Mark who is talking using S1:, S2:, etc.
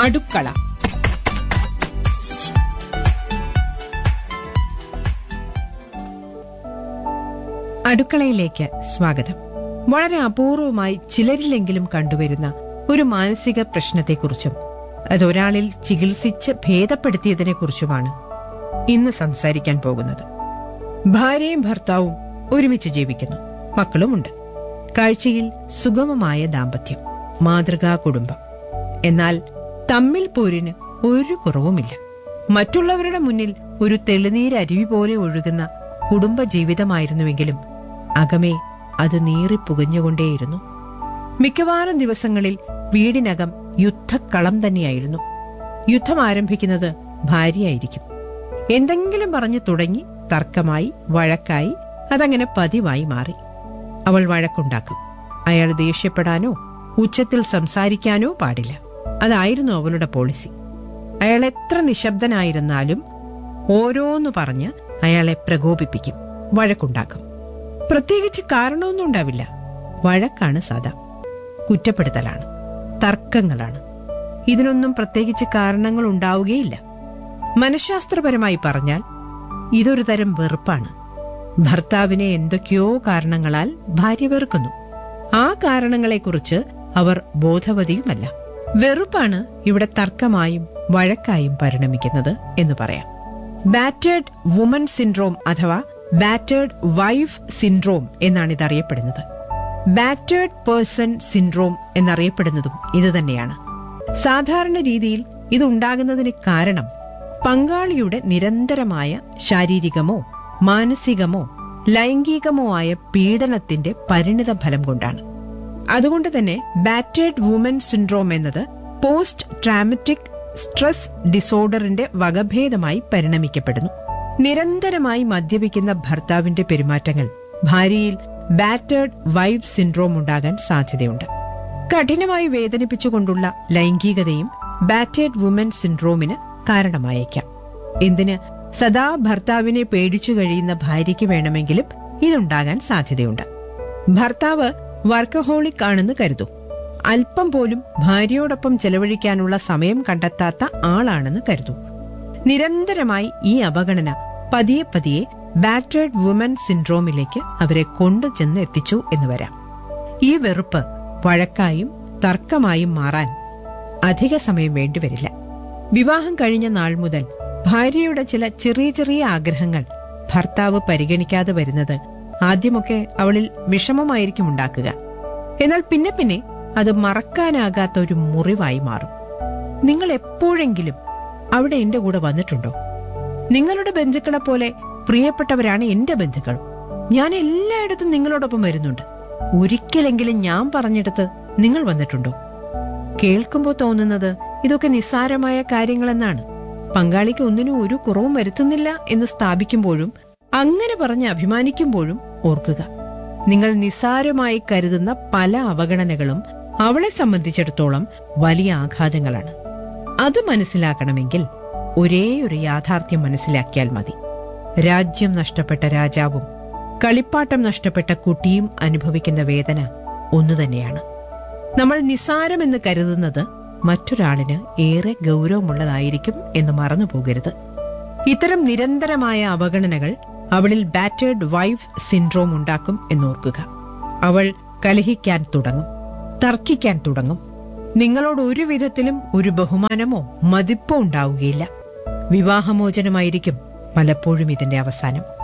S1: അടുക്കള അടുക്കളയിലേക്ക് സ്വാഗതം വളരെ അപൂർവമായി ചിലരിലെങ്കിലും കണ്ടുവരുന്ന ഒരു മാനസിക പ്രശ്നത്തെക്കുറിച്ചും അതൊരാളിൽ ചികിത്സിച്ച് ഭേദപ്പെടുത്തിയതിനെക്കുറിച്ചുമാണ് ഇന്ന് സംസാരിക്കാൻ പോകുന്നത് ഭാര്യയും ഭർത്താവും ഒരുമിച്ച് ജീവിക്കുന്നു മക്കളുമുണ്ട് കാഴ്ചയിൽ സുഗമമായ ദാമ്പത്യം മാതൃകാ കുടുംബം എന്നാൽ തമ്മിൽ പോരിന് ഒരു കുറവുമില്ല മറ്റുള്ളവരുടെ മുന്നിൽ ഒരു തെളിനീരരുവി പോലെ ഒഴുകുന്ന കുടുംബ ജീവിതമായിരുന്നുവെങ്കിലും അകമേ അത് നീറിപ്പുകഞ്ഞുകൊണ്ടേയിരുന്നു മിക്കവാറും ദിവസങ്ങളിൽ വീടിനകം യുദ്ധക്കളം തന്നെയായിരുന്നു യുദ്ധം ആരംഭിക്കുന്നത് ഭാര്യയായിരിക്കും എന്തെങ്കിലും പറഞ്ഞു തുടങ്ങി തർക്കമായി വഴക്കായി അതങ്ങനെ പതിവായി മാറി അവൾ വഴക്കുണ്ടാക്കും അയാൾ ദേഷ്യപ്പെടാനോ ഉച്ചത്തിൽ സംസാരിക്കാനോ പാടില്ല അതായിരുന്നു അവളുടെ പോളിസി അയാൾ എത്ര നിശബ്ദനായിരുന്നാലും ഓരോന്ന് പറഞ്ഞ് അയാളെ പ്രകോപിപ്പിക്കും വഴക്കുണ്ടാക്കും പ്രത്യേകിച്ച് കാരണമൊന്നും ഉണ്ടാവില്ല വഴക്കാണ് സാധാ കുറ്റപ്പെടുത്തലാണ് തർക്കങ്ങളാണ് ഇതിനൊന്നും പ്രത്യേകിച്ച് കാരണങ്ങൾ ഉണ്ടാവുകയില്ല മനഃശാസ്ത്രപരമായി പറഞ്ഞാൽ ഇതൊരു തരം വെറുപ്പാണ് ഭർത്താവിനെ എന്തൊക്കെയോ കാരണങ്ങളാൽ ഭാര്യ വെറുക്കുന്നു ആ കാരണങ്ങളെക്കുറിച്ച് അവർ ബോധവതിയുമല്ല വെറുപ്പാണ് ഇവിടെ തർക്കമായും വഴക്കായും പരിണമിക്കുന്നത് എന്ന് പറയാം ബാറ്റേഡ് വുമൻ സിൻഡ്രോം അഥവാ ബാറ്റേഡ് വൈഫ് സിൻഡ്രോം എന്നാണ് ഇതറിയപ്പെടുന്നത് ബാറ്റേഡ് പേഴ്സൺ സിൻഡ്രോം എന്നറിയപ്പെടുന്നതും ഇതുതന്നെയാണ് സാധാരണ രീതിയിൽ ഇതുണ്ടാകുന്നതിന് കാരണം പങ്കാളിയുടെ നിരന്തരമായ ശാരീരികമോ മാനസികമോ ലൈംഗികമോ ആയ പീഡനത്തിന്റെ പരിണിത ഫലം കൊണ്ടാണ് അതുകൊണ്ട് തന്നെ ബാറ്റേഡ് വുമൻ സിൻഡ്രോം എന്നത് പോസ്റ്റ് ട്രാമറ്റിക് സ്ട്രെസ് ഡിസോർഡറിന്റെ വകഭേദമായി പരിണമിക്കപ്പെടുന്നു നിരന്തരമായി മദ്യപിക്കുന്ന ഭർത്താവിന്റെ പെരുമാറ്റങ്ങൾ ഭാര്യയിൽ ബാറ്റേഡ് വൈഫ് സിൻഡ്രോം ഉണ്ടാകാൻ സാധ്യതയുണ്ട് കഠിനമായി വേദനിപ്പിച്ചുകൊണ്ടുള്ള ലൈംഗികതയും ബാറ്റേഡ് വുമൻ സിൻഡ്രോമിന് കാരണമായേക്കാം എന്തിന് സദാ ഭർത്താവിനെ പേടിച്ചു കഴിയുന്ന ഭാര്യയ്ക്ക് വേണമെങ്കിലും ഇതുണ്ടാകാൻ സാധ്യതയുണ്ട് ഭർത്താവ് വർക്കഹോളിക് ആണെന്ന് കരുതൂ അല്പം പോലും ഭാര്യയോടൊപ്പം ചെലവഴിക്കാനുള്ള സമയം കണ്ടെത്താത്ത ആളാണെന്ന് കരുതൂ നിരന്തരമായി ഈ അവഗണന പതിയെ പതിയെ ബാറ്റേഡ് വുമൻ സിൻഡ്രോമിലേക്ക് അവരെ കൊണ്ടുചെന്ന് എത്തിച്ചു എന്ന് വരാം ഈ വെറുപ്പ് വഴക്കായും തർക്കമായും മാറാൻ അധിക സമയം വേണ്ടിവരില്ല വിവാഹം കഴിഞ്ഞ നാൾ മുതൽ ഭാര്യയുടെ ചില ചെറിയ ചെറിയ ആഗ്രഹങ്ങൾ ഭർത്താവ് പരിഗണിക്കാതെ വരുന്നത് ആദ്യമൊക്കെ അവളിൽ വിഷമമായിരിക്കും ഉണ്ടാക്കുക എന്നാൽ പിന്നെ പിന്നെ അത് മറക്കാനാകാത്ത ഒരു മുറിവായി മാറും നിങ്ങൾ എപ്പോഴെങ്കിലും അവിടെ എന്റെ കൂടെ വന്നിട്ടുണ്ടോ നിങ്ങളുടെ ബന്ധുക്കളെ പോലെ പ്രിയപ്പെട്ടവരാണ് എന്റെ ബന്ധുക്കൾ ഞാൻ എല്ലായിടത്തും നിങ്ങളോടൊപ്പം വരുന്നുണ്ട് ഒരിക്കലെങ്കിലും ഞാൻ പറഞ്ഞെടുത്ത് നിങ്ങൾ വന്നിട്ടുണ്ടോ കേൾക്കുമ്പോൾ തോന്നുന്നത് ഇതൊക്കെ നിസ്സാരമായ കാര്യങ്ങളെന്നാണ് പങ്കാളിക്ക് ഒന്നിനും ഒരു കുറവും വരുത്തുന്നില്ല എന്ന് സ്ഥാപിക്കുമ്പോഴും അങ്ങനെ പറഞ്ഞ് അഭിമാനിക്കുമ്പോഴും ഓർക്കുക നിങ്ങൾ നിസ്സാരമായി കരുതുന്ന പല അവഗണനകളും അവളെ സംബന്ധിച്ചിടത്തോളം വലിയ ആഘാതങ്ങളാണ് അത് മനസ്സിലാക്കണമെങ്കിൽ ഒരേ ഒരു യാഥാർത്ഥ്യം മനസ്സിലാക്കിയാൽ മതി രാജ്യം നഷ്ടപ്പെട്ട രാജാവും കളിപ്പാട്ടം നഷ്ടപ്പെട്ട കുട്ടിയും അനുഭവിക്കുന്ന വേദന ഒന്നുതന്നെയാണ് നമ്മൾ നിസാരമെന്ന് കരുതുന്നത് മറ്റൊരാളിന് ഏറെ ഗൗരവമുള്ളതായിരിക്കും എന്ന് മറന്നു പോകരുത് ഇത്തരം നിരന്തരമായ അവഗണനകൾ അവളിൽ ബാറ്റേഡ് വൈഫ് സിൻഡ്രോം ഉണ്ടാക്കും എന്നോർക്കുക അവൾ കലഹിക്കാൻ തുടങ്ങും തർക്കിക്കാൻ തുടങ്ങും നിങ്ങളോട് ഒരു വിധത്തിലും ഒരു ബഹുമാനമോ മതിപ്പോ ഉണ്ടാവുകയില്ല വിവാഹമോചനമായിരിക്കും പലപ്പോഴും ഇതിന്റെ അവസാനം